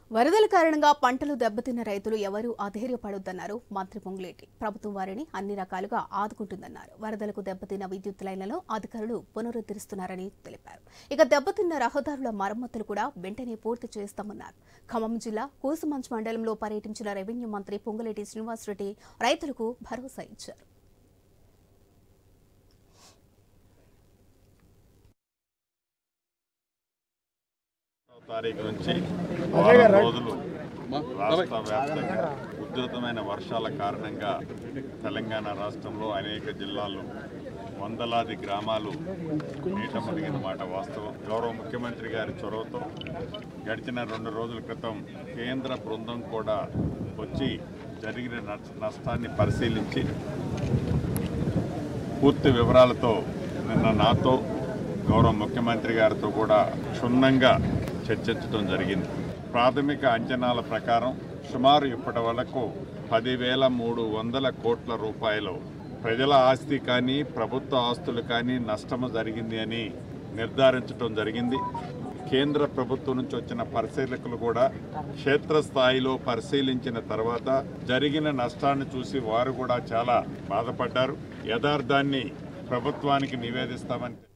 వరదల కారణంగా పంటలు దెబ్బతిన్న రైతులు ఎవరూ అధైర్యపడొద్దన్నారు మంత్రి పొంగులేటి ప్రభుత్వం వారిని అన్ని రకాలుగా ఆదుకుంటుందన్నారు వరదలకు దెబ్బతిన్న విద్యుత్ లైన్లను అధికారులు పునరుద్ధరిస్తున్నారని తెలిపారు ఇక దెబ్బతిన్న రహదారుల మరమ్మతులు కూడా వెంటనే పూర్తి చేస్తామన్నారు ఖమ్మం జిల్లా కూసుమంచ్ మండలంలో పర్యటించిన రెవెన్యూ మంత్రి పొంగులేటి శ్రీనివాసరెడ్డి రైతులకు భరోసా ఇచ్చారు తారీఖు నుంచి వారం రోజులు రాష్ట్ర వ్యాప్తంగా ఉధృతమైన వర్షాల కారణంగా తెలంగాణ రాష్ట్రంలో అనేక జిల్లాలు వందలాది గ్రామాలు నీట మునిగిన మాట వాస్తవం గౌరవ ముఖ్యమంత్రి గారి చొరవతో గడిచిన రెండు రోజుల క్రితం కేంద్ర బృందం కూడా వచ్చి జరిగిన నష్ట- నష్టాన్ని పరిశీలించి పూర్తి వివరాలతో నిన్న నాతో గౌరవ ముఖ్యమంత్రి గారితో కూడా క్షుణ్ణంగా చర్చించడం జరిగింది ప్రాథమిక అంచనాల ప్రకారం సుమారు ఇప్పటి వరకు పదివేల మూడు వందల కోట్ల రూపాయలు ప్రజల ఆస్తి కానీ ప్రభుత్వ ఆస్తులు కానీ నష్టము జరిగింది అని నిర్ధారించడం జరిగింది కేంద్ర ప్రభుత్వం నుంచి వచ్చిన పరిశీలకులు కూడా క్షేత్రస్థాయిలో పరిశీలించిన తర్వాత జరిగిన నష్టాన్ని చూసి వారు కూడా చాలా బాధపడ్డారు యథార్థాన్ని ప్రభుత్వానికి నివేదిస్తామని